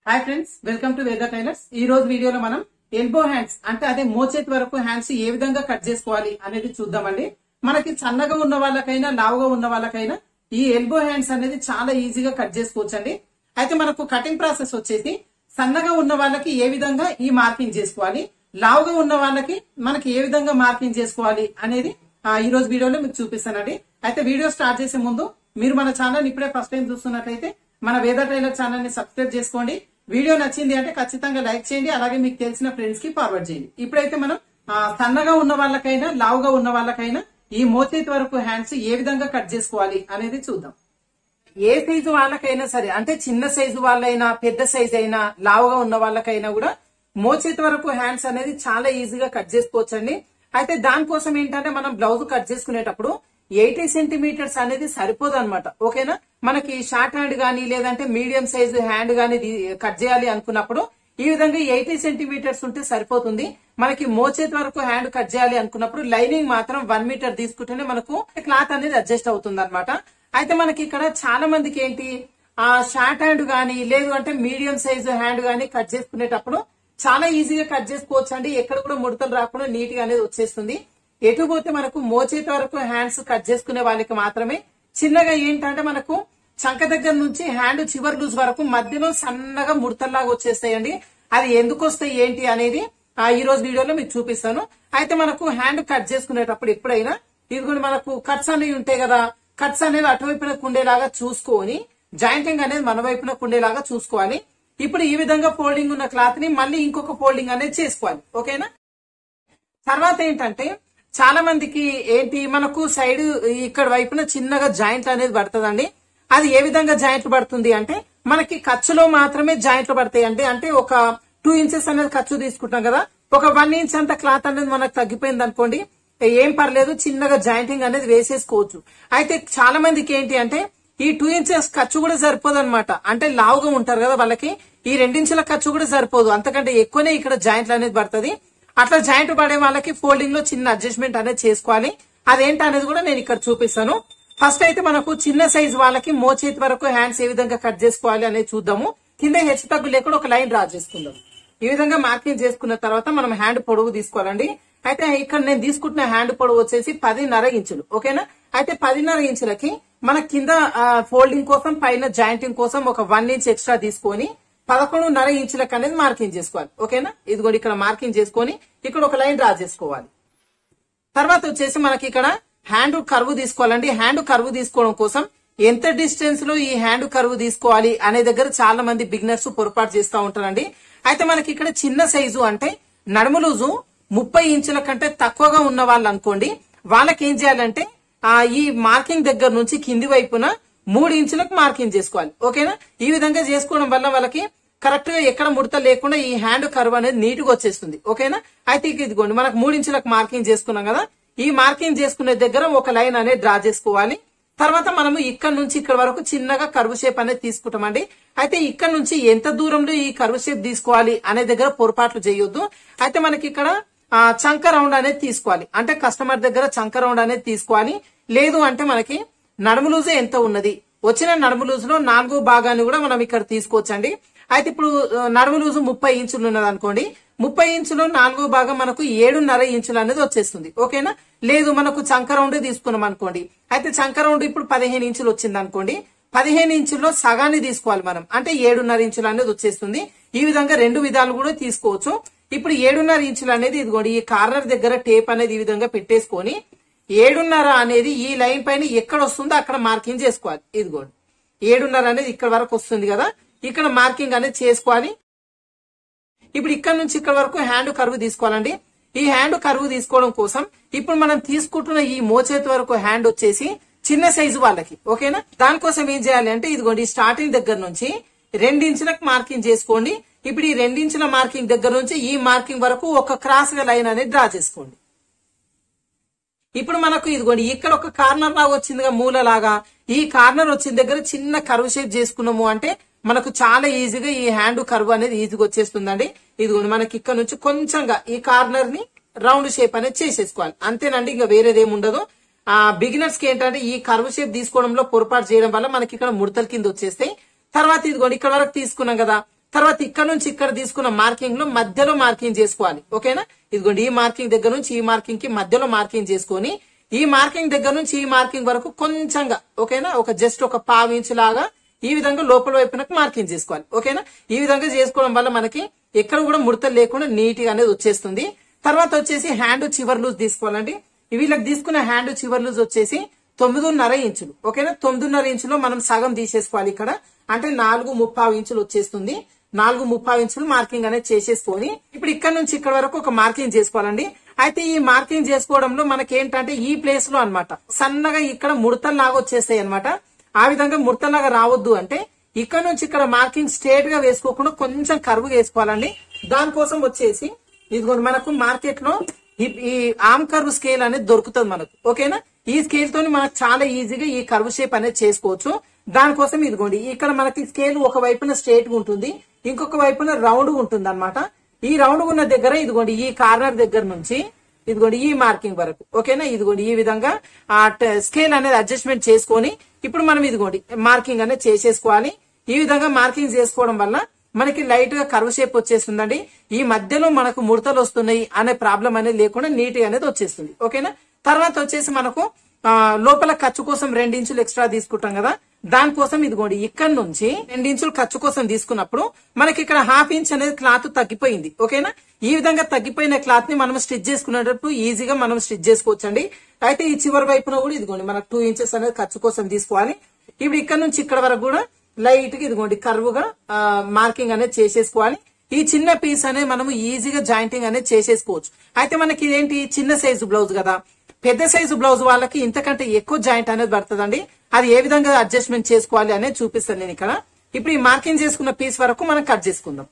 hi friends welcome to Veda tailors ఈ రోజు వీడియోలో మనం ఎల్బో హ్యాండ్స్ అంటే అదే మోచేతి వరకు హ్యాండ్స్ ఏ విధంగా కట్ చేసుకోవాలి అనేది చూద్దామండి మనకి సన్నగా ఉన్న వాళ్ళకైనా లావుగా ఉన్న వాళ్ళకైనా ఈ ఎల్బో హ్యాండ్స్ అనేది చాలా ఈజీగా కట్ చేసుకోవచ్చండి అయితే మనకు కటింగ్ ప్రాసెస్ వచ్చేసి సన్నగా ఉన్న వాళ్ళకి ఏ విధంగా ఈ మార్కింగ్ చేసుకోవాలి లావుగా ఉన్న వాళ్ళకి మనకి ఏ విధంగా మార్కింగ్ చేసుకోవాలి అనేది ఆ, ఈ రోజు వీడియోలో మీకు చూపిస్తానండి అయితే వీడియో స్టార్ట్ చేసే ముందు మీరు మన ఛానల్ ఇప్పుడే ఫస్ట్ టైం చూస్తున్నట్లయితే మన వేద ట్రైలర్ ఛానల్ ని సబ్స్క్రైబ్ చేసుకోండి వీడియో నచ్చింది అంటే ఖచ్చితంగా లైక్ చేయండి అలాగే మీకు తెలిసిన ఫ్రెండ్స్ కి ఫార్వర్డ్ చేయండి ఇప్పుడైతే మనం ఆ, సన్నగా ఉన్న వాళ్ళకైనా లావుగా ఉన్న వాళ్ళకైనా ఈ మోచేతి వరకు హ్యాండ్స్ ఏ విధంగా కట్ చేసుకోవాలి అనేది చూద్దాం ఏ సైజు వాళ్ళకైనా సరే అంటే చిన్న సైజు వాళ్ళైనా పెద్ద సైజు అయినా లావుగా ఉన్న వాళ్ళకైనా కూడా మోచేతి వరకు హ్యాండ్స్ అనేది చాలా ఈజీగా కట్ చేసుకోవచ్చండి అయితే దానికోసం ఏంటంటే మనం బ్లౌజ్ కట్ చేసుకునేటప్పుడు ఎయిటీ సెంటీమీటర్స్ అనేది సరిపోదు అనమాట ఓకేనా మనకి షార్ట్ హ్యాండ్ గానీ లేదంటే మీడియం సైజు హ్యాండ్ గానీ కట్ చేయాలి అనుకున్నప్పుడు ఈ విధంగా ఎయిటీ సెంటీమీటర్స్ ఉంటే సరిపోతుంది మనకి మోచేతి వరకు హ్యాండ్ కట్ చేయాలి అనుకున్నప్పుడు లైనింగ్ మాత్రం వన్ మీటర్ తీసుకుంటేనే మనకు క్లాత్ అనేది అడ్జస్ట్ అవుతుంది అనమాట అయితే మనకి ఇక్కడ చాలా మందికి ఏంటి ఆ షార్ట్ హ్యాండ్ గానీ లేదు అంటే మీడియం సైజు హ్యాండ్ గానీ కట్ చేసుకునేటప్పుడు చాలా ఈజీగా కట్ చేసుకోవచ్చు అండి ఎక్కడ కూడా ముడతలు రాకుండా నీట్ గా అనేది వచ్చేస్తుంది ఎటు పోతే మనకు మోచేతి వరకు హ్యాండ్స్ కట్ చేసుకునే వాళ్ళకి మాత్రమే చిన్నగా ఏంటంటే మనకు చంక దగ్గర నుంచి హ్యాండ్ చివరి లూజ్ వరకు మధ్యలో సన్నగా ముడతల్లాగా వచ్చేస్తాయండి అది ఎందుకు వస్తాయి ఏంటి అనేది ఆ, ఈ రోజు వీడియోలో మీకు చూపిస్తాను అయితే మనకు హ్యాండ్ కట్ చేసుకునేటప్పుడు ఎప్పుడైనా ఇదిగోండి మనకు కట్స్ అనేవి ఉంటాయి కదా కట్స్ అనేవి అటువైపున కుండేలాగా చూసుకొని జాయింటింగ్ అనేది మన వైపున కుండేలాగా చూసుకోవాలి ఇప్పుడు ఈ విధంగా ఫోల్డింగ్ ఉన్న క్లాత్ ని మళ్ళీ ఇంకొక ఫోల్డింగ్ అనేది చేసుకోవాలి ఓకేనా తర్వాత ఏంటంటే చాలా మందికి ఏంటి మనకు సైడ్ ఇక్కడ వైపున చిన్నగా జాయింట్ అనేది పడుతుందండి అది ఏ విధంగా జాయింట్లు పడుతుంది అంటే మనకి ఖర్చులో మాత్రమే జాయింట్లు పడతాయి అంటే అంటే ఒక టూ ఇంచెస్ అనేది ఖర్చు తీసుకుంటాం కదా ఒక వన్ ఇంచ్ అంత క్లాత్ అనేది మనకు తగ్గిపోయింది అనుకోండి ఏం పర్లేదు చిన్నగా జాయింటింగ్ అనేది వేసేసుకోవచ్చు అయితే చాలా మందికి ఏంటి అంటే ఈ టూ ఇంచెస్ ఖర్చు కూడా సరిపోదు అనమాట అంటే లావుగా ఉంటారు కదా వాళ్ళకి ఈ రెండించుల ఖర్చు కూడా సరిపోదు అంతకంటే ఎక్కువనే ఇక్కడ జాయింట్లు అనేది పడుతుంది అట్లా జాయింట్ పడే వాళ్ళకి ఫోల్డింగ్ లో చిన్న అడ్జస్ట్మెంట్ అనేది చేసుకోవాలి అదేంటి అనేది కూడా నేను ఇక్కడ చూపిస్తాను ఫస్ట్ అయితే మనకు చిన్న సైజ్ వాళ్ళకి మోచేతి వరకు హ్యాండ్స్ ఏ విధంగా కట్ చేసుకోవాలి అనేది చూద్దాము కింద హెచ్చు తగ్గు లేకుండా ఒక లైన్ డ్రా చేసుకుందాం ఈ విధంగా మార్కింగ్ చేసుకున్న తర్వాత మనం హ్యాండ్ పొడవు తీసుకోవాలండి అయితే ఇక్కడ నేను తీసుకుంటున్న హ్యాండ్ పొడవు వచ్చేసి పదిన్నర ఇంచులు ఓకేనా అయితే పదిన్నర ఇంచులకి మన కింద ఫోల్డింగ్ కోసం పైన జాయింటింగ్ కోసం ఒక వన్ ఇంచ్ ఎక్స్ట్రా తీసుకొని పదకొండున్నర ఇంచులకు అనేది మార్కింగ్ చేసుకోవాలి ఓకేనా ఇది కూడా ఇక్కడ మార్కింగ్ చేసుకొని ఇక్కడ ఒక లైన్ డ్రా చేసుకోవాలి తర్వాత వచ్చేసి మనకి ఇక్కడ హ్యాండ్ కర్వ్ తీసుకోవాలండి హ్యాండ్ కర్వ్ తీసుకోవడం కోసం ఎంత డిస్టెన్స్ లో ఈ హ్యాండ్ కర్వ్ తీసుకోవాలి అనే దగ్గర చాలా మంది బిగినర్స్ పొరపాటు చేస్తూ ఉంటారండి అయితే మనకి ఇక్కడ చిన్న సైజు అంటే నడుము లూజు ముప్పై ఇంచుల కంటే తక్కువగా ఉన్న వాళ్ళు అనుకోండి వాళ్ళకి ఏం చేయాలంటే ఆ ఈ మార్కింగ్ దగ్గర నుంచి కింది వైపున మూడు ఇంచులకు మార్కింగ్ చేసుకోవాలి ఓకేనా ఈ విధంగా చేసుకోవడం వల్ల వాళ్ళకి కరెక్ట్ గా ఎక్కడ ముడత లేకుండా ఈ హ్యాండ్ కర్వ్ అనేది నీట్ గా వచ్చేస్తుంది ఓకేనా అయితే ఇక ఇదిగోండి మనకు మూడు ఇంచులకు మార్కింగ్ చేసుకున్నాం కదా ఈ మార్కింగ్ చేసుకునే దగ్గర ఒక లైన్ అనేది డ్రా చేసుకోవాలి తర్వాత మనము ఇక్కడ నుంచి ఇక్కడ వరకు చిన్నగా కర్వ్ షేప్ అనేది తీసుకుంటామండి అయితే ఇక్కడ నుంచి ఎంత దూరంలో ఈ కర్వ్ షేప్ తీసుకోవాలి అనే దగ్గర పొరపాట్లు చేయొద్దు అయితే మనకి ఇక్కడ ఆ, చంక రౌండ్ అనేది తీసుకోవాలి అంటే కస్టమర్ దగ్గర చంక రౌండ్ అనేది తీసుకోవాలి లేదు అంటే మనకి నడుము లూజు ఎంత ఉన్నది వచ్చిన నడుము లూజు లో నాలుగో భాగాన్ని కూడా మనం ఇక్కడ తీసుకోవచ్చండి అయితే ఇప్పుడు ఆ, నడుము లూజు ముప్పై ఇంచులు ఉన్నది అనుకోండి ముప్పై ఇంచులో నాలుగో భాగం మనకు ఏడున్నర ఇంచులు అనేది వచ్చేస్తుంది ఓకేనా లేదు మనకు చంక రౌండ్ తీసుకున్నాం అనుకోండి అయితే చంక రౌండ్ ఇప్పుడు పదిహేను ఇంచులు వచ్చింది అనుకోండి పదిహేను ఇంచుల్లో సగాన్ని తీసుకోవాలి మనం అంటే ఏడున్నర ఇంచులు అనేది వచ్చేస్తుంది ఈ విధంగా రెండు విధాలు కూడా తీసుకోవచ్చు ఇప్పుడు ఏడున్నర ఇంచులు అనేది ఇదిగోండి ఈ కార్నర్ దగ్గర టేప్ అనేది ఈ విధంగా పెట్టేసుకొని ఏడున్నర అనేది ఈ లైన్ పైన ఎక్కడ వస్తుందో అక్కడ మార్కింగ్ చేసుకోవాలి ఇదిగోండి ఏడున్నర అనేది ఇక్కడ వరకు వస్తుంది కదా ఇక్కడ మార్కింగ్ అనేది చేసుకోవాలి ఇప్పుడు ఇక్కడ నుంచి ఇక్కడ వరకు హ్యాండ్ కరువు తీసుకోవాలండి ఈ హ్యాండ్ కరువు తీసుకోవడం కోసం ఇప్పుడు మనం తీసుకుంటున్న ఈ మోచేతి వరకు హ్యాండ్ వచ్చేసి చిన్న సైజు వాళ్ళకి ఓకేనా దానికోసం ఏం చేయాలి అంటే ఇదిగోండి స్టార్టింగ్ దగ్గర నుంచి రెండించులకు మార్కింగ్ చేసుకోండి ఇప్పుడు ఈ రెండించుల మార్కింగ్ దగ్గర నుంచి ఈ మార్కింగ్ వరకు ఒక క్రాస్ గా లైన్ అనేది డ్రా చేసుకోండి ఇప్పుడు మనకు ఇదిగోండి ఇక్కడ ఒక కార్నర్ లాగా వచ్చిందిగా మూల లాగా ఈ కార్నర్ వచ్చిన దగ్గర చిన్న కర్వ్ షేప్ చేసుకున్నాము అంటే మనకు చాలా ఈజీగా ఈ హ్యాండ్ కర్వ్ అనేది ఈజీగా వచ్చేస్తుందండి ఇదిగోండి మనకి ఇక్కడ నుంచి కొంచెంగా ఈ కార్నర్ ని రౌండ్ షేప్ అనేది చేసేసుకోవాలి అంతేనండి ఇంకా వేరేదేం ఉండదు ఆ బిగినర్స్ కి ఏంటంటే ఈ కర్వ్ షేప్ తీసుకోవడంలో పొరపాటు చేయడం వల్ల మనకి ఇక్కడ ముడతల కింద వచ్చేస్తాయి తర్వాత ఇదిగోండి ఇక్కడ వరకు తీసుకున్నాం కదా తర్వాత ఇక్కడ నుంచి ఇక్కడ తీసుకున్న మార్కింగ్ లో మధ్యలో మార్కింగ్ చేసుకోవాలి ఓకేనా ఇదిగోండి ఈ మార్కింగ్ దగ్గర నుంచి ఈ మార్కింగ్ కి మధ్యలో మార్కింగ్ చేసుకొని ఈ మార్కింగ్ దగ్గర నుంచి ఈ మార్కింగ్ వరకు కొంచెంగా ఓకేనా ఒక జస్ట్ ఒక పావు ఇంచు లాగా ఈ విధంగా లోపల వైపునకు మార్కింగ్ చేసుకోవాలి ఓకేనా ఈ విధంగా చేసుకోవడం వల్ల మనకి ఎక్కడ కూడా ముడతలు లేకుండా నీట్ గా అనేది వచ్చేస్తుంది తర్వాత వచ్చేసి హ్యాండ్ చివరి లూజ్ తీసుకోవాలండి వీళ్ళకి తీసుకున్న హ్యాండ్ చివరి లూజ్ వచ్చేసి తొమ్మిదిన్నర ఇంచులు ఓకేనా తొమ్మిదిన్నర ఇంచులో మనం సగం తీసేసుకోవాలి ఇక్కడ అంటే నాలుగు ముప్పావు ఇంచులు వచ్చేస్తుంది నాలుగు ముప్పావు ఇంచులు మార్కింగ్ అనేది చేసేసుకొని ఇప్పుడు ఇక్కడ నుంచి ఇక్కడ వరకు ఒక మార్కింగ్ చేసుకోవాలండి అయితే ఈ మార్కింగ్ చేసుకోవడంలో మనకి ఏంటంటే ఈ ప్లేస్ లో అన్నమాట సన్నగా ఇక్కడ ముడతల్లాగా వచ్చేస్తాయి అన్నమాట ఆ విధంగా ముడతల్లాగా రావద్దు అంటే ఇక్కడ నుంచి ఇక్కడ మార్కింగ్ స్ట్రేట్ గా వేసుకోకుండా కొంచెం కరువు వేసుకోవాలండి దానికోసం వచ్చేసి ఇదిగోండి మనకు మార్కెట్ లో ఈ ఈ ఆమ్ కర్వ్ స్కేల్ అనేది దొరుకుతుంది మనకు ఓకేనా ఈ స్కేల్ తోని మనకు చాలా ఈజీగా ఈ కర్వ్ షేప్ అనేది చేసుకోవచ్చు దానికోసం ఇదిగోండి ఇక్కడ మనకి స్కేల్ ఒక వైపున స్ట్రేట్ గా ఉంటుంది ఇంకొక వైపున రౌండ్ ఉంటుంది అనమాట ఈ రౌండ్ ఉన్న దగ్గర ఇదిగోండి ఈ కార్నర్ దగ్గర నుంచి ఇదిగోండి ఈ మార్కింగ్ వరకు ఓకేనా ఇదిగోండి ఈ విధంగా ఆ స్కేల్ అనేది అడ్జస్ట్మెంట్ చేసుకొని ఇప్పుడు మనం ఇదిగోండి మార్కింగ్ అనేది చేసేసుకోవాలి ఈ విధంగా మార్కింగ్ చేసుకోవడం వల్ల మనకి లైట్ గా కర్వ్ షేప్ వచ్చేస్తుందండి ఈ మధ్యలో మనకు ముడతలు వస్తున్నాయి అనే ప్రాబ్లం అనేది లేకుండా నీట్ గా అనేది వచ్చేస్తుంది ఓకేనా తర్వాత వచ్చేసి మనకు ఆ, లోపల ఖర్చు కోసం రెండు ఇంచులు ఎక్స్ట్రా తీసుకుంటాం కదా దానికోసం ఇదిగోండి ఇక్కడ నుంచి రెండు ఇంచులు ఖర్చు కోసం తీసుకున్నప్పుడు మనకి ఇక్కడ హాఫ్ ఇంచ్ అనేది క్లాత్ తగ్గిపోయింది ఓకేనా ఈ విధంగా తగ్గిపోయిన క్లాత్ ని మనం స్టిచ్ చేసుకునేటప్పుడు ఈజీగా మనం స్టిచ్ చేసుకోవచ్చండి అయితే ఈ చివరి వైపున కూడా ఇదిగోండి మనకు టూ ఇంచెస్ అనేది ఖర్చు కోసం తీసుకోవాలి ఇప్పుడు ఇక్కడ నుంచి ఇక్కడ వరకు కూడా లైట్ గా ఇదిగోండి కర్వ్ గా మార్కింగ్ అనేది చేసేసుకోవాలి ఈ చిన్న పీస్ అనేది మనము ఈజీగా జాయింటింగ్ అనేది చేసేసుకోవచ్చు అయితే మనకి ఇదేంటి చిన్న సైజు బ్లౌజ్ కదా పెద్ద సైజు బ్లౌజ్ వాళ్ళకి ఇంతకంటే ఎక్కువ జాయింట్ అనేది పడుతుందండి అది ఏ విధంగా అడ్జస్ట్మెంట్ చేసుకోవాలి అనేది చూపిస్తాను నేను ఇక్కడ ఇప్పుడు ఈ మార్కింగ్ చేసుకున్న పీస్ వరకు మనం కట్ చేసుకుందాం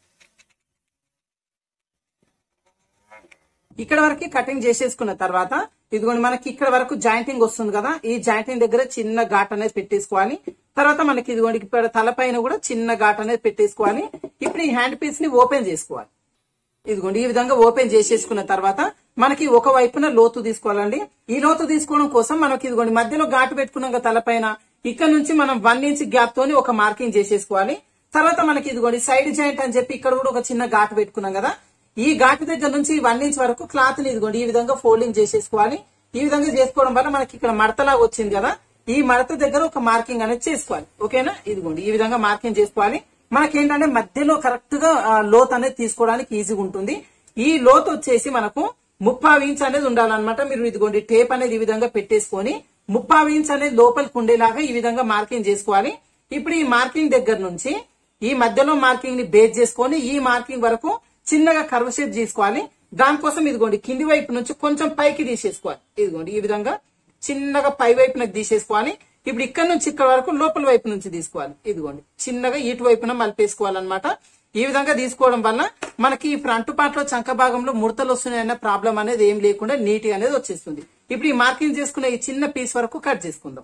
ఇక్కడ వరకు కటింగ్ చేసేసుకున్న తర్వాత ఇదిగోండి మనకి ఇక్కడ వరకు జాయింటింగ్ వస్తుంది కదా ఈ జాయింటింగ్ దగ్గర చిన్న ఘాట్ అనేది పెట్టేసుకోవాలి తర్వాత మనకి ఇదిగోండి ఇక్కడ తలపైన కూడా చిన్న ఘాట్ అనేది పెట్టేసుకోవాలి ఇప్పుడు ఈ హ్యాండ్ పీస్ ని ఓపెన్ చేసుకోవాలి ఇదిగోండి ఈ విధంగా ఓపెన్ చేసేసుకున్న తర్వాత మనకి ఒక వైపున లోతు తీసుకోవాలండి ఈ లోతు తీసుకోవడం కోసం మనకి ఇదిగోండి మధ్యలో ఘాటు పెట్టుకున్నాం కదా తలపైన ఇక్కడ నుంచి మనం వన్ ఇంచ్ గ్యాప్ తోని ఒక మార్కింగ్ చేసేసుకోవాలి తర్వాత మనకి ఇదిగోండి సైడ్ జాయింట్ అని చెప్పి ఇక్కడ కూడా ఒక చిన్న ఘాటు పెట్టుకున్నాం కదా ఈ ఘాటు దగ్గర నుంచి వన్ ఇంచ్ వరకు క్లాత్ ని ఇదిగోండి ఈ విధంగా ఫోల్డింగ్ చేసేసుకోవాలి ఈ విధంగా చేసుకోవడం వల్ల మనకి ఇక్కడ మడతలాగా వచ్చింది కదా ఈ మడత దగ్గర ఒక మార్కింగ్ అనేది చేసుకోవాలి ఓకేనా ఇదిగోండి ఈ విధంగా మార్కింగ్ చేసుకోవాలి మనకేంటంటే మధ్యలో కరెక్ట్ గా ఆ, లోత్ అనేది తీసుకోవడానికి ఈజీగా ఉంటుంది ఈ లోత్ వచ్చేసి మనకు ముప్పావు ఇంచ్ అనేది ఉండాలన్నమాట మీరు ఇదిగోండి టేప్ అనేది ఈ విధంగా పెట్టేసుకొని ముప్పావు ఇంచ్ అనేది లోపలికి ఉండేలాగా ఈ విధంగా మార్కింగ్ చేసుకోవాలి ఇప్పుడు ఈ మార్కింగ్ దగ్గర నుంచి ఈ మధ్యలో మార్కింగ్ ని బేస్ చేసుకొని ఈ మార్కింగ్ వరకు చిన్నగా కర్వ్ షేప్ తీసుకోవాలి దానికోసం ఇదిగోండి కింది వైపు నుంచి కొంచెం పైకి తీసేసుకోవాలి ఇదిగోండి ఈ విధంగా చిన్నగా పై వైపునకు తీసేసుకోవాలి ఇప్పుడు ఇక్కడ నుంచి ఇక్కడ వరకు లోపల వైపు నుంచి తీసుకోవాలి ఇదిగోండి చిన్నగా ఇటు వైపున మలిపేసుకోవాలన్నమాట ఈ విధంగా తీసుకోవడం వల్ల మనకి ఈ ఫ్రంట్ పార్ట్ లో చంక భాగంలో ముడతలు వస్తున్నాయన్న ప్రాబ్లం అనేది ఏం లేకుండా నీట్ అనేది వచ్చేస్తుంది ఇప్పుడు ఈ మార్కింగ్ చేసుకున్న ఈ చిన్న పీస్ వరకు కట్ చేసుకుందాం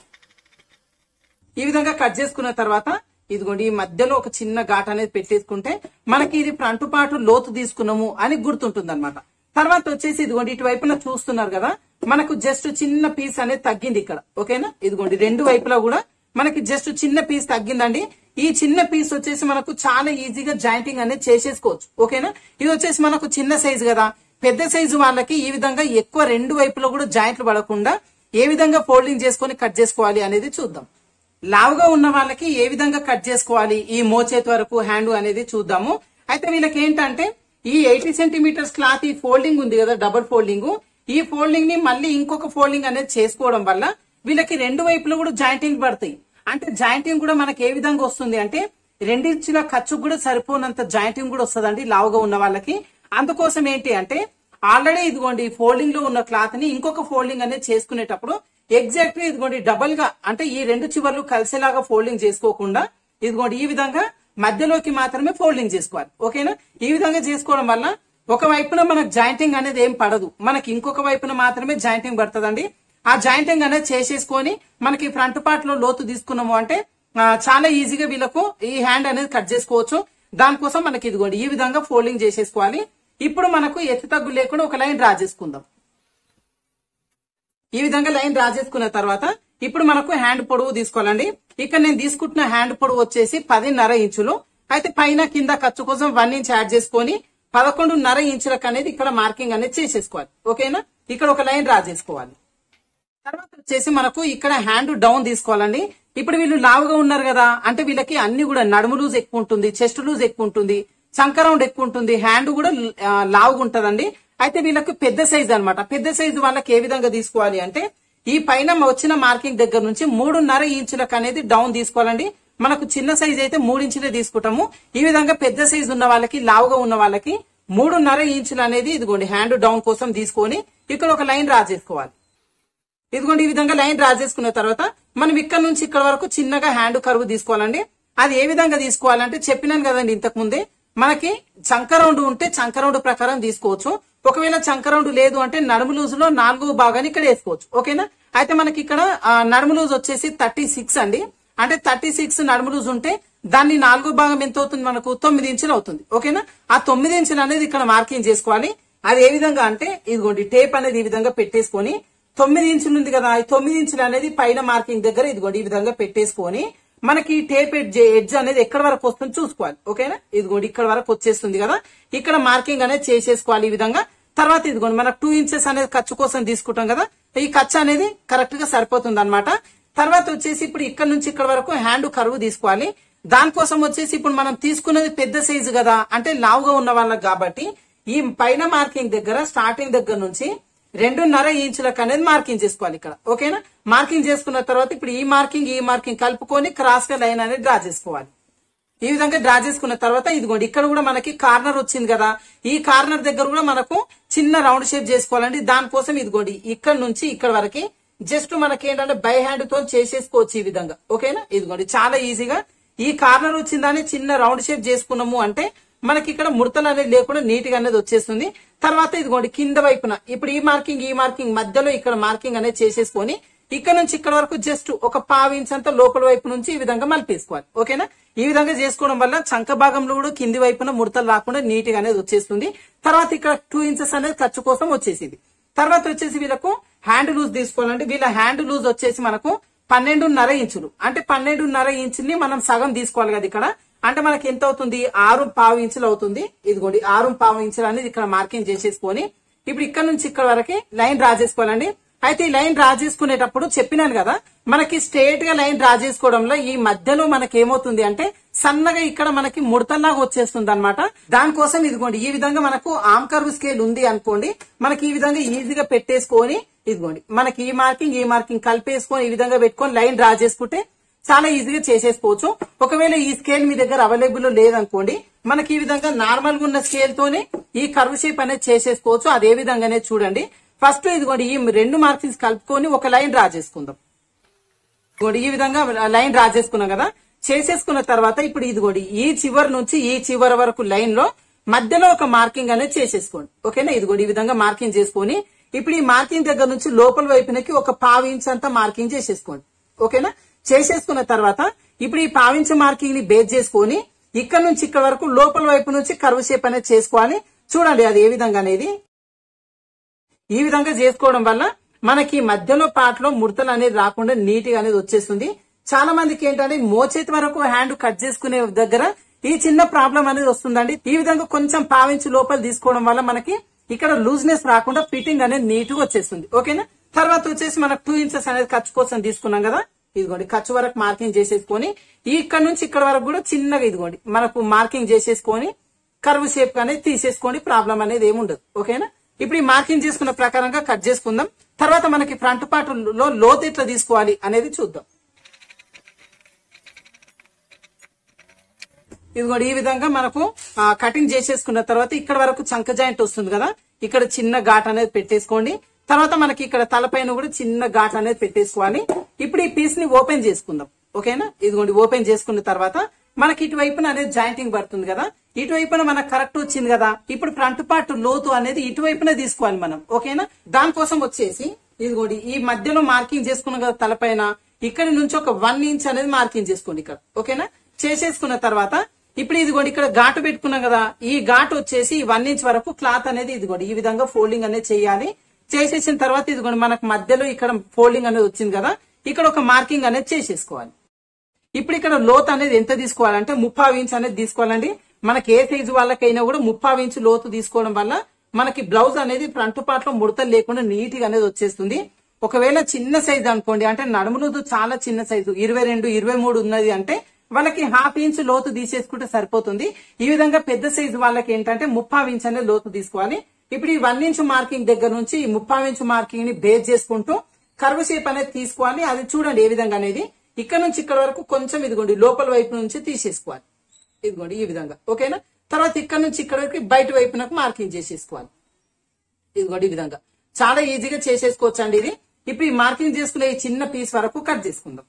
ఈ విధంగా కట్ చేసుకున్న తర్వాత ఇదిగోండి ఈ మధ్యలో ఒక చిన్న ఘాట్ అనేది పెట్టేసుకుంటే మనకి ఇది ఫ్రంట్ పాటు లోతు తీసుకున్నాము అని గుర్తుంటుంది అనమాట తర్వాత వచ్చేసి ఇదిగోండి ఇటువైపున చూస్తున్నారు కదా మనకు జస్ట్ చిన్న పీస్ అనేది తగ్గింది ఇక్కడ ఓకేనా ఇదిగోండి రెండు వైపులా కూడా మనకి జస్ట్ చిన్న పీస్ తగ్గిందండి ఈ చిన్న పీస్ వచ్చేసి మనకు చాలా ఈజీగా జాయింటింగ్ అనేది చేసేసుకోవచ్చు ఓకేనా ఇది వచ్చేసి మనకు చిన్న సైజు కదా పెద్ద సైజు వాళ్ళకి ఈ విధంగా ఎక్కువ రెండు వైపులో కూడా జాయింట్లు పడకుండా ఏ విధంగా ఫోల్డింగ్ చేసుకొని కట్ చేసుకోవాలి అనేది చూద్దాం లావుగా ఉన్న వాళ్ళకి ఏ విధంగా కట్ చేసుకోవాలి ఈ మోచేతి వరకు హ్యాండ్ అనేది చూద్దాము అయితే వీళ్ళకి ఏంటంటే ఈ ఎయిటీ సెంటీమీటర్స్ క్లాత్ ఈ ఫోల్డింగ్ ఉంది కదా డబుల్ ఫోల్డింగ్ ఈ ఫోల్డింగ్ ని మళ్ళీ ఇంకొక ఫోల్డింగ్ అనేది చేసుకోవడం వల్ల వీళ్ళకి రెండు వైపులు కూడా జాయింటింగ్ పడతాయి అంటే జాయింటింగ్ కూడా మనకి ఏ విధంగా వస్తుంది అంటే రెండించుల ఖర్చు కూడా సరిపోనంత జాయింటింగ్ కూడా వస్తుందండి లావుగా ఉన్న వాళ్ళకి అందుకోసం ఏంటి అంటే ఆల్రెడీ ఇదిగోండి ఫోల్డింగ్ లో ఉన్న క్లాత్ ని ఇంకొక ఫోల్డింగ్ అనేది చేసుకునేటప్పుడు ఎగ్జాక్ట్ గా ఇదిగోండి డబల్ గా అంటే ఈ రెండు చివర్లు కలిసేలాగా ఫోల్డింగ్ చేసుకోకుండా ఇదిగోండి ఈ విధంగా మధ్యలోకి మాత్రమే ఫోల్డింగ్ చేసుకోవాలి ఓకేనా ఈ విధంగా చేసుకోవడం వల్ల ఒక వైపున మనకు జాయింటింగ్ అనేది ఏం పడదు మనకి ఇంకొక వైపున మాత్రమే జాయింటింగ్ పడుతుందండి ఆ జాయింటింగ్ అనేది చేసేసుకొని మనకి ఫ్రంట్ పార్ట్ లో లోతు తీసుకున్నాము అంటే ఆ, చాలా ఈజీగా వీళ్ళకు ఈ హ్యాండ్ అనేది కట్ చేసుకోవచ్చు దానికోసం మనకి ఇదిగోండి ఈ విధంగా ఫోల్డింగ్ చేసేసుకోవాలి ఇప్పుడు మనకు ఎత్తు తగ్గు లేకుండా ఒక లైన్ డ్రా చేసుకుందాం ఈ విధంగా లైన్ డ్రా చేసుకున్న తర్వాత ఇప్పుడు మనకు హ్యాండ్ పొడవు తీసుకోవాలండి ఇక్కడ నేను తీసుకుంటున్న హ్యాండ్ పొడవు వచ్చేసి పదిన్నర ఇంచులు అయితే పైన కింద ఖర్చు కోసం వన్ ఇంచ్ యాడ్ చేసుకొని పదకొండున్నర ఇంచులకు అనేది ఇక్కడ మార్కింగ్ అనేది చేసేసుకోవాలి ఓకేనా ఇక్కడ ఒక లైన్ డ్రా చేసుకోవాలి తర్వాత వచ్చేసి మనకు ఇక్కడ హ్యాండ్ డౌన్ తీసుకోవాలండి ఇప్పుడు వీళ్ళు లావుగా ఉన్నారు కదా అంటే వీళ్ళకి అన్ని కూడా నడుము లూజ్ ఎక్కువ ఉంటుంది చెస్ట్ లూజ్ ఎక్కువ ఉంటుంది చంక రౌండ్ ఎక్కువ ఉంటుంది హ్యాండ్ కూడా ఆ, లావుగా ఉంటదండి అయితే వీళ్ళకి పెద్ద సైజ్ అన్నమాట పెద్ద సైజు వాళ్ళకి ఏ విధంగా తీసుకోవాలి అంటే ఈ పైన వచ్చిన మార్కింగ్ దగ్గర నుంచి మూడున్నర ఇంచులకు అనేది డౌన్ తీసుకోవాలండి మనకు చిన్న సైజ్ అయితే మూడు ఇంచులే తీసుకుంటాము ఈ విధంగా పెద్ద సైజ్ ఉన్న వాళ్ళకి లావుగా ఉన్న వాళ్ళకి మూడున్నర ఇంచులు అనేది ఇదిగోండి హ్యాండ్ డౌన్ కోసం తీసుకొని ఇక్కడ ఒక లైన్ డ్రా చేసుకోవాలి ఇదిగోండి ఈ విధంగా లైన్ డ్రా చేసుకున్న తర్వాత మనం ఇక్కడ నుంచి ఇక్కడ వరకు చిన్నగా హ్యాండ్ కరువు తీసుకోవాలండి అది ఏ విధంగా తీసుకోవాలంటే చెప్పినాను కదండి ఇంతకు ముందే మనకి చంక రౌండ్ ఉంటే చంక రౌండ్ ప్రకారం తీసుకోవచ్చు ఒకవేళ చంక రౌండ్ లేదు అంటే నడుము లూజ్ లో నాలుగో భాగాన్ని ఇక్కడ వేసుకోవచ్చు ఓకేనా అయితే మనకి ఇక్కడ ఆ, నడుము లూజ్ వచ్చేసి థర్టీ సిక్స్ అండి అంటే థర్టీ సిక్స్ నడుము లూజ్ ఉంటే దాన్ని నాలుగో భాగం ఎంత అవుతుంది మనకు తొమ్మిది ఇంచులు అవుతుంది ఓకేనా ఆ తొమ్మిది ఇంచులు అనేది ఇక్కడ మార్కింగ్ చేసుకోవాలి అది ఏ విధంగా అంటే ఇదిగోండి టేప్ అనేది ఈ విధంగా పెట్టేసుకొని తొమ్మిది ఇంచులు ఉంది కదా ఈ తొమ్మిది ఇంచులు అనేది పైన మార్కింగ్ దగ్గర ఇదిగోండి ఈ విధంగా పెట్టేసుకొని మనకి ఈ టేప్ ఎడ్జ్ ఎడ్జ్ అనేది ఎక్కడ వరకు వస్తుంది చూసుకోవాలి ఓకేనా ఇదిగోండి ఇక్కడ వరకు వచ్చేస్తుంది కదా ఇక్కడ మార్కింగ్ అనేది చేసేసుకోవాలి ఈ విధంగా తర్వాత ఇదిగోండి మనకు టూ ఇంచెస్ అనేది ఖర్చు కోసం తీసుకుంటాం కదా ఈ ఖర్చు అనేది కరెక్ట్ గా సరిపోతుంది అనమాట తర్వాత వచ్చేసి ఇప్పుడు ఇక్కడ నుంచి ఇక్కడ వరకు హ్యాండ్ కరువు తీసుకోవాలి దానికోసం వచ్చేసి ఇప్పుడు మనం తీసుకున్నది పెద్ద సైజు కదా అంటే లావుగా ఉన్న వాళ్ళకి కాబట్టి ఈ పైన మార్కింగ్ దగ్గర స్టార్టింగ్ దగ్గర నుంచి రెండున్నర ఇంచులకు అనేది మార్కింగ్ చేసుకోవాలి ఇక్కడ ఓకేనా మార్కింగ్ చేసుకున్న తర్వాత ఇప్పుడు ఈ మార్కింగ్ ఈ మార్కింగ్ కలుపుకొని క్రాస్ గా లైన్ అనేది డ్రా చేసుకోవాలి ఈ విధంగా డ్రా చేసుకున్న తర్వాత ఇదిగోండి ఇక్కడ కూడా మనకి కార్నర్ వచ్చింది కదా ఈ కార్నర్ దగ్గర కూడా మనకు చిన్న రౌండ్ షేప్ చేసుకోవాలండి దానికోసం ఇదిగోండి ఇక్కడ నుంచి ఇక్కడ వరకు జస్ట్ మనకి ఏంటంటే బై హ్యాండ్ తో చేసేసుకోవచ్చు ఈ విధంగా ఓకేనా ఇదిగోండి చాలా ఈజీగా ఈ కార్నర్ వచ్చిందని చిన్న రౌండ్ షేప్ చేసుకున్నాము అంటే మనకి ఇక్కడ ముడతలు అనేది లేకుండా నీట్ గా అనేది వచ్చేస్తుంది తర్వాత ఇదిగోండి కింద వైపున ఇప్పుడు ఈ మార్కింగ్ ఈ మార్కింగ్ మధ్యలో ఇక్కడ మార్కింగ్ అనేది చేసేసుకొని ఇక్కడ నుంచి ఇక్కడ వరకు జస్ట్ ఒక పావు ఇంచ్ అంతా లోపల వైపు నుంచి ఈ విధంగా మలిపేసుకోవాలి ఓకేనా ఈ విధంగా చేసుకోవడం వల్ల చంక భాగంలో కూడా కింది వైపున ముడతలు రాకుండా నీట్ గా అనేది వచ్చేస్తుంది తర్వాత ఇక్కడ టూ ఇంచెస్ అనేది ఖర్చు కోసం వచ్చేసింది తర్వాత వచ్చేసి వీళ్ళకు హ్యాండ్ లూజ్ తీసుకోవాలంటే వీళ్ళ హ్యాండ్ లూజ్ వచ్చేసి మనకు పన్నెండున్నర ఇంచులు అంటే పన్నెండున్నర ఇంచుని మనం సగం తీసుకోవాలి కదా ఇక్కడ అంటే మనకి ఎంత అవుతుంది ఆరు పావు ఇంచులు అవుతుంది ఇదిగోండి ఆరు పావు ఇంచులు అనేది ఇక్కడ మార్కింగ్ చేసేసుకొని ఇప్పుడు ఇక్కడ నుంచి ఇక్కడ వరకు లైన్ డ్రా చేసుకోవాలండి అయితే ఈ లైన్ డ్రా చేసుకునేటప్పుడు చెప్పినాను కదా మనకి స్ట్రేట్ గా లైన్ డ్రా చేసుకోవడంలో ఈ మధ్యలో మనకి ఏమవుతుంది అంటే సన్నగా ఇక్కడ మనకి ముడతల్లాగా వచ్చేస్తుంది అనమాట దానికోసం ఇదిగోండి ఈ విధంగా మనకు ఆమ్ కర్వ్ స్కేల్ ఉంది అనుకోండి మనకి ఈ విధంగా ఈజీగా పెట్టేసుకొని ఇదిగోండి మనకి ఈ మార్కింగ్ ఈ మార్కింగ్ కలిపేసుకొని ఈ విధంగా పెట్టుకొని లైన్ డ్రా చేసుకుంటే చాలా ఈజీగా చేసేసుకోవచ్చు ఒకవేళ ఈ స్కేల్ మీ దగ్గర అవైలబుల్ లేదనుకోండి మనకి ఈ విధంగా నార్మల్ గా ఉన్న స్కేల్ తోనే ఈ కర్వ్ షేప్ అనేది చేసేసుకోవచ్చు అదే విధంగానే చూడండి ఫస్ట్ ఇదిగోండి ఈ రెండు మార్కింగ్స్ కలుపుకొని ఒక లైన్ డ్రా చేసుకుందాం ఇదిగోండి ఈ విధంగా లైన్ డ్రా చేసుకున్నాం కదా చేసేసుకున్న తర్వాత ఇప్పుడు ఇదిగోండి ఈ చివరి నుంచి ఈ చివరి వరకు లైన్ లో మధ్యలో ఒక మార్కింగ్ అనేది చేసేసుకోండి ఓకేనా ఇదిగోండి ఈ విధంగా మార్కింగ్ చేసుకొని ఇప్పుడు ఈ మార్కింగ్ దగ్గర నుంచి లోపల వైపునకి ఒక పావు ఇంచ్ అంతా మార్కింగ్ చేసేసుకోండి ఓకేనా చేసేసుకున్న తర్వాత ఇప్పుడు ఈ పావించ మార్కింగ్ ని బేస్ చేసుకొని ఇక్కడ నుంచి ఇక్కడ వరకు లోపల వైపు నుంచి కర్వ్ షేప్ అనేది చేసుకోవాలి చూడండి అది ఏ విధంగా అనేది ఈ విధంగా చేసుకోవడం వల్ల మనకి మధ్యలో పార్ట్ లో ముడతలు అనేది రాకుండా నీట్ గా అనేది వచ్చేస్తుంది చాలా మందికి ఏంటంటే మోచేతి వరకు హ్యాండ్ కట్ చేసుకునే దగ్గర ఈ చిన్న ప్రాబ్లం అనేది వస్తుందండి ఈ విధంగా కొంచెం పావించి లోపల తీసుకోవడం వల్ల మనకి ఇక్కడ లూజ్నెస్ రాకుండా ఫిట్టింగ్ అనేది నీట్ గా వచ్చేస్తుంది ఓకేనా తర్వాత వచ్చేసి మనకు టూ ఇంచెస్ అనేది ఖర్చు కోసం తీసుకున్నాం కదా ఇదిగోండి ఖర్చు వరకు మార్కింగ్ చేసేసుకొని ఇక్కడ నుంచి ఇక్కడ వరకు కూడా చిన్నగా ఇదిగోండి మనకు మార్కింగ్ చేసేసుకొని కర్వ్ షేప్ అనేది తీసేసుకోండి ప్రాబ్లం అనేది ఏమి ఉండదు ఓకేనా ఇప్పుడు ఈ మార్కింగ్ చేసుకున్న ప్రకారంగా కట్ చేసుకుందాం తర్వాత మనకి ఫ్రంట్ పార్ట్ లో లోతు ఎట్లా తీసుకోవాలి అనేది చూద్దాం ఇదిగోండి ఈ విధంగా మనకు ఆ, కటింగ్ చేసేసుకున్న తర్వాత ఇక్కడ వరకు చంక జాయింట్ వస్తుంది కదా ఇక్కడ చిన్న ఘాట్ అనేది పెట్టేసుకోండి తర్వాత మనకి ఇక్కడ తలపైన కూడా చిన్న ఘాట్ అనేది పెట్టేసుకోవాలి ఇప్పుడు ఈ పీస్ ని ఓపెన్ చేసుకుందాం ఓకేనా ఇదిగోండి ఓపెన్ చేసుకున్న తర్వాత మనకి ఇటువైపున అనేది జాయింటింగ్ పడుతుంది కదా ఇటువైపున మనకు కరెక్ట్ వచ్చింది కదా ఇప్పుడు ఫ్రంట్ పార్ట్ లోతు అనేది ఇటువైపున తీసుకోవాలి మనం ఓకేనా దానికోసం వచ్చేసి ఇదిగోండి ఈ మధ్యలో మార్కింగ్ చేసుకున్నాం కదా తలపైన ఇక్కడ నుంచి ఒక వన్ ఇంచ్ అనేది మార్కింగ్ చేసుకోండి ఇక్కడ ఓకేనా చేసేసుకున్న తర్వాత ఇప్పుడు ఇదిగోండి ఇక్కడ ఘాటు పెట్టుకున్నాం కదా ఈ ఘాటు వచ్చేసి వన్ ఇంచ్ వరకు క్లాత్ అనేది ఇదిగోండి ఈ విధంగా ఫోల్డింగ్ అనేది చేయాలి చేసేసిన తర్వాత ఇదిగోండి మనకు మధ్యలో ఇక్కడ ఫోల్డింగ్ అనేది వచ్చింది కదా ఇక్కడ ఒక మార్కింగ్ అనేది చేసేసుకోవాలి ఇప్పుడు ఇక్కడ లోతు అనేది ఎంత తీసుకోవాలంటే ముప్పావు ఇంచ్ అనేది తీసుకోవాలండి మనకి ఏ సైజు వాళ్ళకైనా కూడా ముప్పావు ఇంచ్ లోతు తీసుకోవడం వల్ల మనకి బ్లౌజ్ అనేది ఫ్రంట్ పార్ట్ లో ముడతలు లేకుండా నీట్ గా అనేది వచ్చేస్తుంది ఒకవేళ చిన్న సైజు అనుకోండి అంటే నడుములు చాలా చిన్న సైజు ఇరవై రెండు ఇరవై మూడు ఉన్నది అంటే వాళ్ళకి హాఫ్ ఇంచ్ లోతు తీసేసుకుంటే సరిపోతుంది ఈ విధంగా పెద్ద సైజు వాళ్ళకి ఏంటంటే ముప్పావు ఇంచ్ అనేది లోతు తీసుకోవాలి ఇప్పుడు ఈ వన్ ఇంచ్ మార్కింగ్ దగ్గర నుంచి ఈ ముప్పావు ఇంచ్ మార్కింగ్ ని బేస్ చేసుకుంటూ కర్వ్ షేప్ అనేది తీసుకోవాలి అది చూడండి ఏ విధంగా అనేది ఇక్కడ నుంచి ఇక్కడ వరకు కొంచెం ఇదిగోండి లోపల వైపు నుంచి తీసేసుకోవాలి ఇదిగోండి ఈ విధంగా ఓకేనా తర్వాత ఇక్కడ నుంచి ఇక్కడ వరకు బయట వైపునకు మార్కింగ్ చేసేసుకోవాలి ఇదిగోండి ఈ విధంగా చాలా ఈజీగా చేసేసుకోవచ్చు అండి ఇది ఇప్పుడు ఈ మార్కింగ్ చేసుకునే ఈ చిన్న పీస్ వరకు కట్ చేసుకుందాం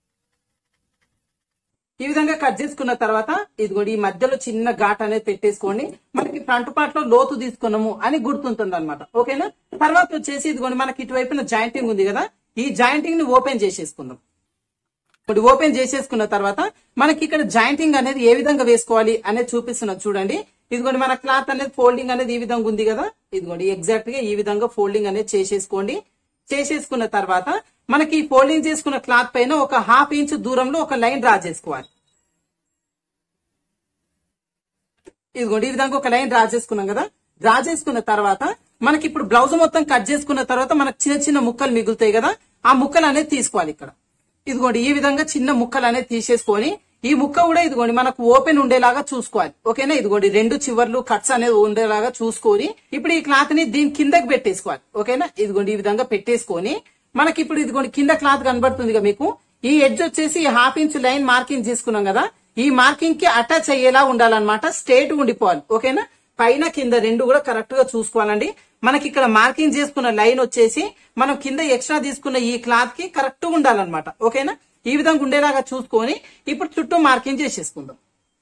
ఈ విధంగా కట్ చేసుకున్న తర్వాత ఇదిగోండి ఈ మధ్యలో చిన్న ఘాట్ అనేది పెట్టేసుకోండి మనకి ఫ్రంట్ పార్ట్ లో లోతు తీసుకున్నాము అని గుర్తుంటుంది అనమాట ఓకేనా తర్వాత వచ్చేసి ఇదిగోండి మనకి ఇటువైపున జాయింటింగ్ ఉంది కదా ఈ జాయింటింగ్ ని ఓపెన్ చేసేసుకుందాం ఇప్పుడు ఓపెన్ చేసేసుకున్న తర్వాత మనకి ఇక్కడ జాయింటింగ్ అనేది ఏ విధంగా వేసుకోవాలి అనేది చూపిస్తున్నది చూడండి ఇదిగోండి మన క్లాత్ అనేది ఫోల్డింగ్ అనేది ఈ విధంగా ఉంది కదా ఇదిగోండి ఎగ్జాక్ట్ గా ఈ విధంగా ఫోల్డింగ్ అనేది చేసేసుకోండి చేసేసుకున్న తర్వాత మనకి ఈ ఫోల్డింగ్ చేసుకున్న క్లాత్ పైన ఒక హాఫ్ ఇంచ్ దూరంలో ఒక లైన్ డ్రా చేసుకోవాలి ఇదిగోండి ఈ విధంగా ఒక లైన్ డ్రా చేసుకున్నాం కదా డ్రా చేసుకున్న తర్వాత మనకి ఇప్పుడు బ్లౌజ్ మొత్తం కట్ చేసుకున్న తర్వాత మనకు చిన్న చిన్న ముక్కలు మిగులుతాయి కదా ఆ ముక్కలు అనేది తీసుకోవాలి ఇక్కడ ఇదిగోండి ఈ విధంగా చిన్న ముక్కలు అనేది తీసేసుకొని ఈ ముక్క కూడా ఇదిగోండి మనకు ఓపెన్ ఉండేలాగా చూసుకోవాలి ఓకేనా ఇదిగోండి రెండు చివర్లు కట్స్ అనేది ఉండేలాగా చూసుకొని ఇప్పుడు ఈ క్లాత్ ని దీని కిందకి పెట్టేసుకోవాలి ఓకేనా ఇదిగోండి ఈ విధంగా పెట్టేసుకొని మనకి ఇప్పుడు ఇదిగోండి కింద క్లాత్ కనబడుతుంది కదా మీకు ఈ ఎడ్జ్ వచ్చేసి హాఫ్ ఇంచ్ లైన్ మార్కింగ్ చేసుకున్నాం కదా ఈ మార్కింగ్ కి అటాచ్ అయ్యేలా ఉండాలన్నమాట స్ట్రేట్ ఉండిపోవాలి ఓకేనా పైన కింద రెండు కూడా కరెక్ట్ గా చూసుకోవాలండి మనకి ఇక్కడ మార్కింగ్ చేసుకున్న లైన్ వచ్చేసి మనం కింద ఎక్స్ట్రా తీసుకున్న ఈ క్లాత్ కి కరెక్ట్ గా ఉండాలన్నమాట ఓకేనా ఈ విధంగా ఉండేలాగా చూసుకొని ఇప్పుడు చుట్టూ మార్కింగ్ చేసేసుకుందాం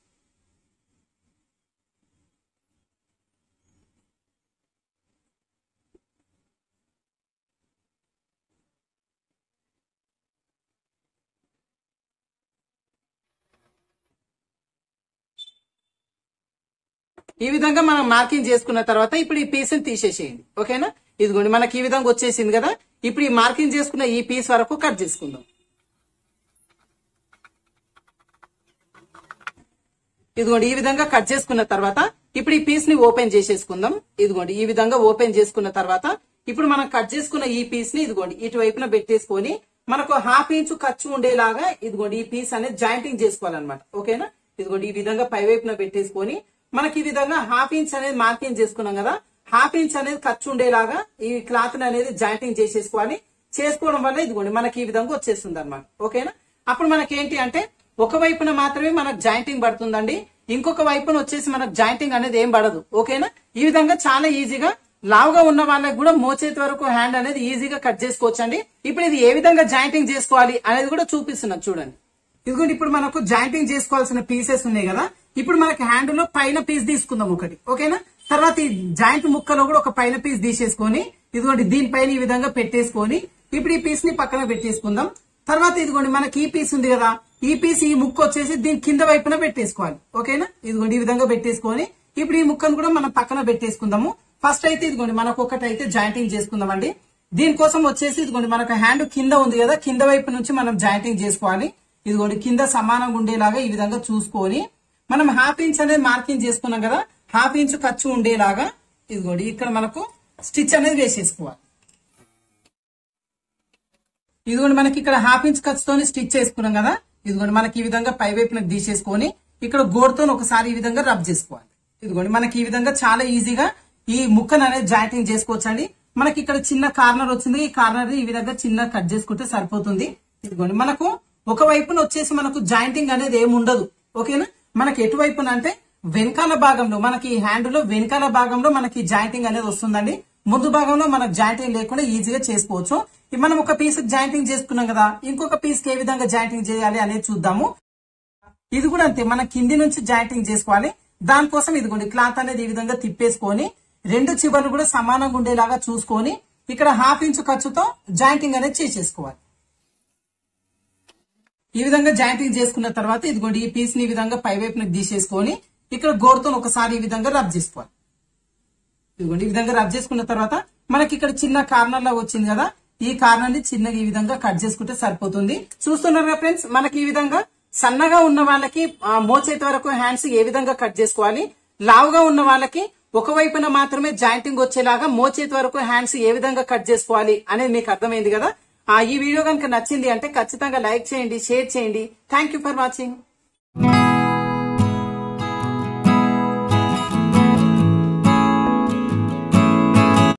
ఈ విధంగా మనం మార్కింగ్ చేసుకున్న తర్వాత ఇప్పుడు ఈ పీస్ ని తీసేసేయండి ఓకేనా ఇదిగోండి మనకి ఈ విధంగా వచ్చేసింది కదా ఇప్పుడు ఈ మార్కింగ్ చేసుకున్న ఈ పీస్ వరకు కట్ చేసుకుందాం ఇదిగోండి ఈ విధంగా కట్ చేసుకున్న తర్వాత ఇప్పుడు ఈ పీస్ ని ఓపెన్ చేసేసుకుందాం ఇదిగోండి ఈ విధంగా ఓపెన్ చేసుకున్న తర్వాత ఇప్పుడు మనం కట్ చేసుకున్న ఈ పీస్ ని ఇదిగోండి ఇటువైపున పెట్టేసుకొని మనకు హాఫ్ ఇంచు ఖర్చు ఉండేలాగా ఇదిగోండి ఈ పీస్ అనేది జాయింటింగ్ చేసుకోవాలన్నమాట ఓకేనా ఇదిగోండి ఈ విధంగా పై వైపున పెట్టేసుకొని మనకి ఈ విధంగా హాఫ్ ఇంచ్ అనేది మార్కింగ్ చేసుకున్నాం కదా హాఫ్ ఇంచ్ అనేది ఖర్చు ఉండేలాగా ఈ క్లాత్ అనేది జాయింటింగ్ చేసేసుకోవాలి చేసుకోవడం వల్ల ఇదిగోండి మనకి ఈ విధంగా వచ్చేస్తుంది అనమాట ఓకేనా అప్పుడు మనకి ఏంటి అంటే ఒక వైపున మాత్రమే మనకు జాయింటింగ్ పడుతుందండి ఇంకొక వైపున వచ్చేసి మనకు జాయింటింగ్ అనేది ఏం పడదు ఓకేనా ఈ విధంగా చాలా ఈజీగా లావుగా ఉన్న వాళ్ళకి కూడా మోచేతి వరకు హ్యాండ్ అనేది ఈజీగా కట్ చేసుకోవచ్చండి ఇప్పుడు ఇది ఏ విధంగా జాయింటింగ్ చేసుకోవాలి అనేది కూడా చూపిస్తున్నాను చూడండి ఇదిగోండి ఇప్పుడు మనకు జాయింటింగ్ చేసుకోవాల్సిన పీసెస్ ఉన్నాయి కదా ఇప్పుడు మనకి హ్యాండ్ లో పైన పీస్ తీసుకుందాం ఒకటి ఓకేనా తర్వాత ఈ జాయింట్ ముక్కలో కూడా ఒక పైన పీస్ తీసేసుకొని ఇదిగోండి దీనిపైన ఈ విధంగా పెట్టేసుకొని ఇప్పుడు ఈ పీస్ ని పక్కన పెట్టేసుకుందాం తర్వాత ఇదిగోండి మనకి ఈ పీస్ ఉంది కదా ఈ పీస్ ఈ ముక్క వచ్చేసి దీని కింద వైపున పెట్టేసుకోవాలి ఓకేనా ఇదిగోండి ఈ విధంగా పెట్టేసుకొని ఇప్పుడు ఈ ముక్కను కూడా మనం పక్కన పెట్టేసుకుందాము ఫస్ట్ అయితే ఇదిగోండి మనకు ఒకటి అయితే జాయింటింగ్ చేసుకుందామండి దీనికోసం వచ్చేసి ఇదిగోండి మనకు హ్యాండ్ కింద ఉంది కదా కింద వైపు నుంచి మనం జాయింటింగ్ చేసుకోవాలి ఇదిగోండి కింద సమానంగా ఉండేలాగా ఈ విధంగా చూసుకొని మనం హాఫ్ ఇంచ్ అనేది మార్కింగ్ చేసుకున్నాం కదా హాఫ్ ఇంచ్ ఖర్చు ఉండేలాగా ఇదిగోండి ఇక్కడ మనకు స్టిచ్ అనేది వేసేసుకోవాలి ఇదిగోండి మనకి ఇక్కడ హాఫ్ ఇంచ్ ఖర్చుతోని స్టిచ్ చేసుకున్నాం కదా ఇదిగోండి మనకి ఈ విధంగా పై వైపున తీసేసుకొని ఇక్కడ గోడతో ఒకసారి ఈ విధంగా రబ్ చేసుకోవాలి ఇదిగోండి మనకి ఈ విధంగా చాలా ఈజీగా ఈ ముక్కను అనేది జాయింటింగ్ చేసుకోవచ్చండి మనకి ఇక్కడ చిన్న కార్నర్ వచ్చింది ఈ కార్నర్ ఈ విధంగా చిన్న కట్ చేసుకుంటే సరిపోతుంది ఇదిగోండి మనకు ఒక వైపున వచ్చేసి మనకు జాయింటింగ్ అనేది ఏమి ఉండదు ఓకేనా మనకి ఎటువైపున అంటే వెనకాల భాగంలో మనకి హ్యాండ్ లో వెనకాల భాగంలో మనకి జాయింటింగ్ అనేది వస్తుందండి ముందు భాగంలో మనకు జాయింటింగ్ లేకుండా ఈజీగా చేసుకోవచ్చు ఇప్పుడు మనం ఒక పీస్ జాయింటింగ్ చేసుకున్నాం కదా ఇంకొక పీస్ కి ఏ విధంగా జాయింటింగ్ చేయాలి అనేది చూద్దాము ఇది కూడా అంతే మన కింది నుంచి జాయింటింగ్ చేసుకోవాలి దానికోసం ఇదిగోండి క్లాత్ అనేది ఈ విధంగా తిప్పేసుకొని రెండు చివర్లు కూడా సమానంగా ఉండేలాగా చూసుకొని ఇక్కడ హాఫ్ ఇంచు ఖర్చుతో జాయింటింగ్ అనేది చేసేసుకోవాలి ఈ విధంగా జాయింటింగ్ చేసుకున్న తర్వాత ఇదిగోండి ఈ పీస్ ని ఈ విధంగా పై వైపున తీసేసుకొని ఇక్కడ గోడతో ఒకసారి ఈ విధంగా రబ్ చేసుకోవాలి ఇదిగోండి ఈ విధంగా రబ్ చేసుకున్న తర్వాత మనకి ఇక్కడ చిన్న కార్నర్ లా వచ్చింది కదా ఈ కార్నర్ ని చిన్నగా ఈ విధంగా కట్ చేసుకుంటే సరిపోతుంది చూస్తున్నారా ఫ్రెండ్స్ మనకి ఈ విధంగా సన్నగా ఉన్న వాళ్ళకి ఆ, మోచేతి వరకు హ్యాండ్స్ ఏ విధంగా కట్ చేసుకోవాలి లావుగా ఉన్న వాళ్ళకి ఒకవైపున మాత్రమే జాయింటింగ్ వచ్చేలాగా మోచేతి వరకు హ్యాండ్స్ ఏ విధంగా కట్ చేసుకోవాలి అనేది మీకు అర్థమైంది కదా ఆ, ఈ వీడియో కనుక నచ్చింది అంటే ఖచ్చితంగా లైక్ చేయండి షేర్ చేయండి థ్యాంక్ యూ ఫర్ వాచింగ్